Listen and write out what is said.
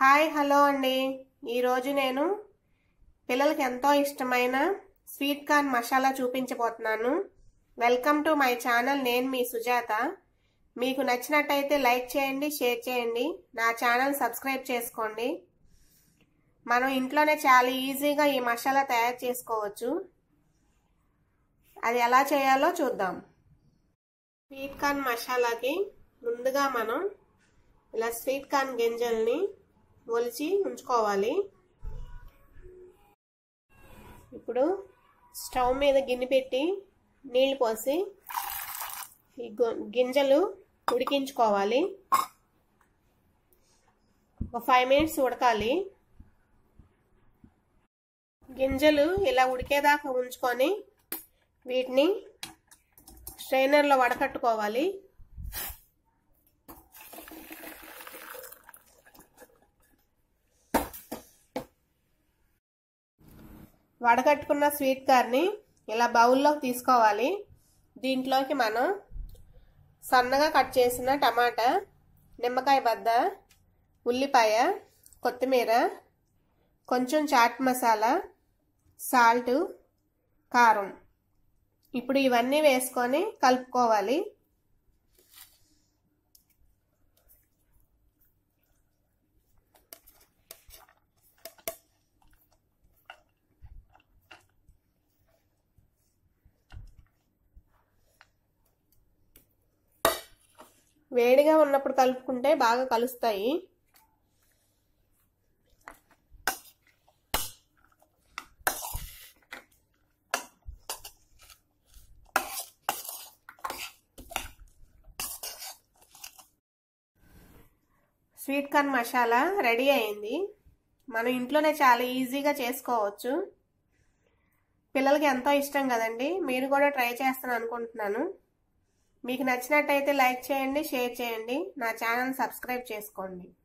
hi hello అండి ఈరోజు నేను పిల్లలకి ఎంతో ఇష్టమైన స్వీట్ కార్న్ మసాలా చూపించబోతున్నాను వెల్కమ్ టు మై ఛానల్ నేను మీ సుజాత మీకు నచ్చినట్టయితే లైక్ చేయండి షేర్ చేయండి నా ఛానల్ సబ్స్క్రైబ్ చేసుకోండి మనం ఇంట్లోనే చాలా ఈజీగా ఈ మసాలా తయారు చేసుకోవచ్చు అది ఎలా చేయాలో చూద్దాం స్వీట్ కార్న్ మసాలాకి ముందుగా మనం ఇలా స్వీట్ కార్న్ గింజల్ని ఒలిచి ఉంచుకోవాలి ఇప్పుడు స్టవ్ మీద గిన్నె పెట్టి నీళ్ళు పోసి ఈ గింజలు ఉడికించుకోవాలి ఒక ఫైవ్ మినిట్స్ ఉడకాలి గింజలు ఇలా ఉడికేదాకా ఉంచుకొని వీటిని స్ట్రైనర్లో వడకట్టుకోవాలి వడకట్టుకున్న స్వీట్ కార్ని ఇలా బౌల్లోకి తీసుకోవాలి దీంట్లోకి మనం సన్నగా కట్ చేసిన టమాటా నిమ్మకాయ బద్ద ఉల్లిపాయ కొత్తిమీర కొంచెం చాట్ మసాలా సాల్ట్ కారం ఇప్పుడు ఇవన్నీ వేసుకొని కలుపుకోవాలి వేడిగా ఉన్నప్పుడు కలుపుకుంటే బాగా కలుస్తాయి స్వీట్ కార్న్ మసాలా రెడీ అయింది మనం ఇంట్లోనే చాలా ఈజీగా చేసుకోవచ్చు పిల్లలకి ఎంతో ఇష్టం కదండి మీరు కూడా ట్రై చేస్తాను అనుకుంటున్నాను మీకు నచ్చినట్టయితే లైక్ చేయండి షేర్ చేయండి నా ఛానల్ సబ్స్క్రైబ్ చేసుకోండి